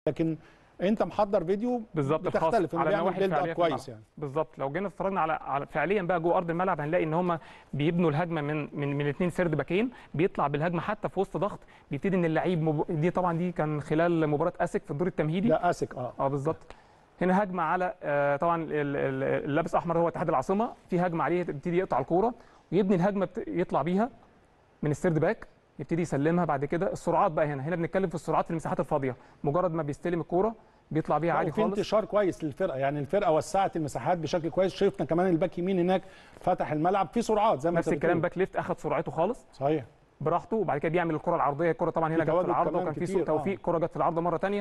لكن انت محضر فيديو بالظبط الخاص بتختلف انه على بيعمل النواحي بيلد الفعليه اب في الملعب. كويس يعني بالظبط لو جينا اتفرجنا على, على فعليا بقى جوه ارض الملعب هنلاقي ان هم بيبنوا الهجمه من من من اثنين سرد باكين بيطلع بالهجمه حتى في وسط ضغط بيبتدي ان اللعيب مب... دي طبعا دي كان خلال مباراه اسك في الدور التمهيدي ده اسك اه اه بالظبط هنا هجمه على آه طبعا ال- ال- اللابس احمر هو اتحاد العاصمه في هجمه عليه يبتدي يقطع الكوره ويبني الهجمه بت... يطلع بيها من السيرد باك يبتدي يسلمها بعد كده السرعات بقى هنا هنا بنتكلم في السرعات في المساحات الفاضيه مجرد ما بيستلم الكوره بيطلع بيها عادي وفي خالص انتشار كويس للفرقه يعني الفرقه وسعت المساحات بشكل كويس شفنا كمان الباك يمين هناك فتح الملعب في سرعات زي ما نفس انت الكلام بتقول. باك ليفت اخد سرعته خالص صحيح براحته وبعد كده بيعمل الكره العرضيه الكره طبعا هنا في جت في تواجد العارضه كمان وكان في كتير، سوء آه. توفيق كره جت في العارضه مره ثانيه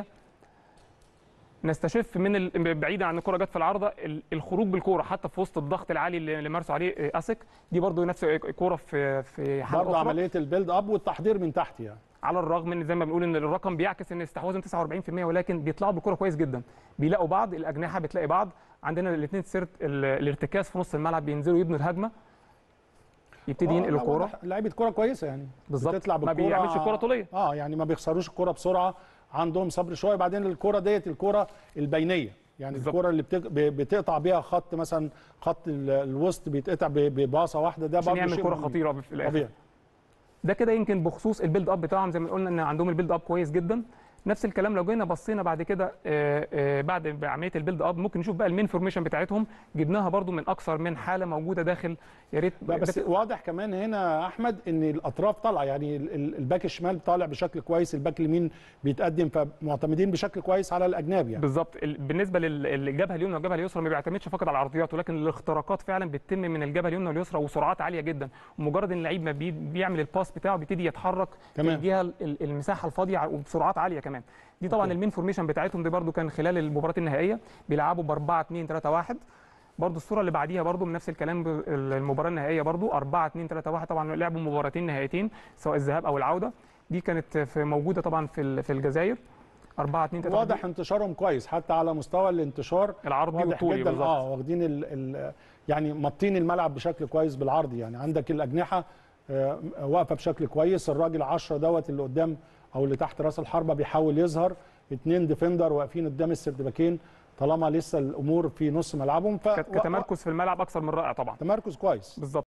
نستشف من ال... بعيدا عن الكره جت في العارضه ال- الخروج بالكوره حتى في وسط الضغط العالي اللي اللي مارسوا عليه آه، اسك دي برضو نفس كوره في في حاله برضه أخرى. عمليه البيلد اب والتحضير من تحت يعني على الرغم ان زي ما بنقول ان الرقم بيعكس ان استحواذهم 49% ولكن بيطلعوا بالكره كويس جدا بيلاقوا بعض الاجنحه بتلاقي بعض عندنا الاثنين سيرت ال- الارتكاز في نص الملعب بينزلوا يبنوا الهجمه يبتدي آه، ينقل لا، الكوره واضح لعيبه كوره كويسه يعني بالظبط. بتطلع ما بالكوره بيعملش الكرة طولية. اه يعني ما بيخسروش الكوره بسرعه عندهم صبر شويه بعدين الكوره ديت الكوره البينيه يعني بالظبط. الكوره اللي بتق- ب- بتقطع بيها خط مثلا خط ال- الوسط بيتقطع ب- بباصه واحده ده عشان برضه يعمل شيء كره مهم. خطيره في الاخر طبيعي ده كده يمكن بخصوص البيلد اب بتاعهم زي ما قلنا ان عندهم البيلد اب كويس جدا نفس الكلام لو جينا بصينا بعد كده آه، آه، بعد عمليه البيلد اب ممكن نشوف بقى المين فورميشن بتاعتهم جبناها برضو من اكثر من حاله موجوده داخل يا ريت لا بس ده- واضح كمان هنا يا احمد ان الاطراف طالعه يعني ال- ال- الباك الشمال طالع بشكل كويس الباك اليمين بيتقدم فمعتمدين بشكل كويس على الاجناب يعني بالظبط ال- بالنسبه لل- للجبهه اليمنى والجبهه اليسرى ما بيعتمدش فقط على العرضيات ولكن الاختراقات فعلا بتتم من الجبهه اليمنى واليسرى وسرعات عاليه جدا ومجرد ان اللعيب ما بي- بيعمل الباس بتاعه بيبتدي يتحرك في تمام. الجهه ال- المساحه الفاضيه ع- وبسرعات عاليه كمان دي طبعا أوكي. المين فورميشن بتاعتهم دي برده كان خلال المباراه النهائيه بيلعبوا ب 4 2 3 1 برضه الصوره اللي بعديها برضه من نفس الكلام ب- المباراه النهائيه برضه 4 2 3 1 طبعا لعبوا مباراتين نهائيتين سواء الذهاب او العوده دي كانت في موجوده طبعا في ال- في الجزائر 4 2 3 واضح انتشارهم كويس حتى على مستوى الانتشار العرضي واضح والطولي جدا بالظبط. اه واخدين ال ال يعني مطين الملعب بشكل كويس بالعرض يعني عندك الاجنحه آه، واقفه بشكل كويس الراجل 10 دوت اللي قدام او اللي تحت راس الحربه بيحاول يظهر اثنين ديفندر واقفين قدام السردباكين طالما لسه الامور في نص ملعبهم ف كت- كتمركز في الملعب اكثر من رائع طبعا تمركز كويس بالظبط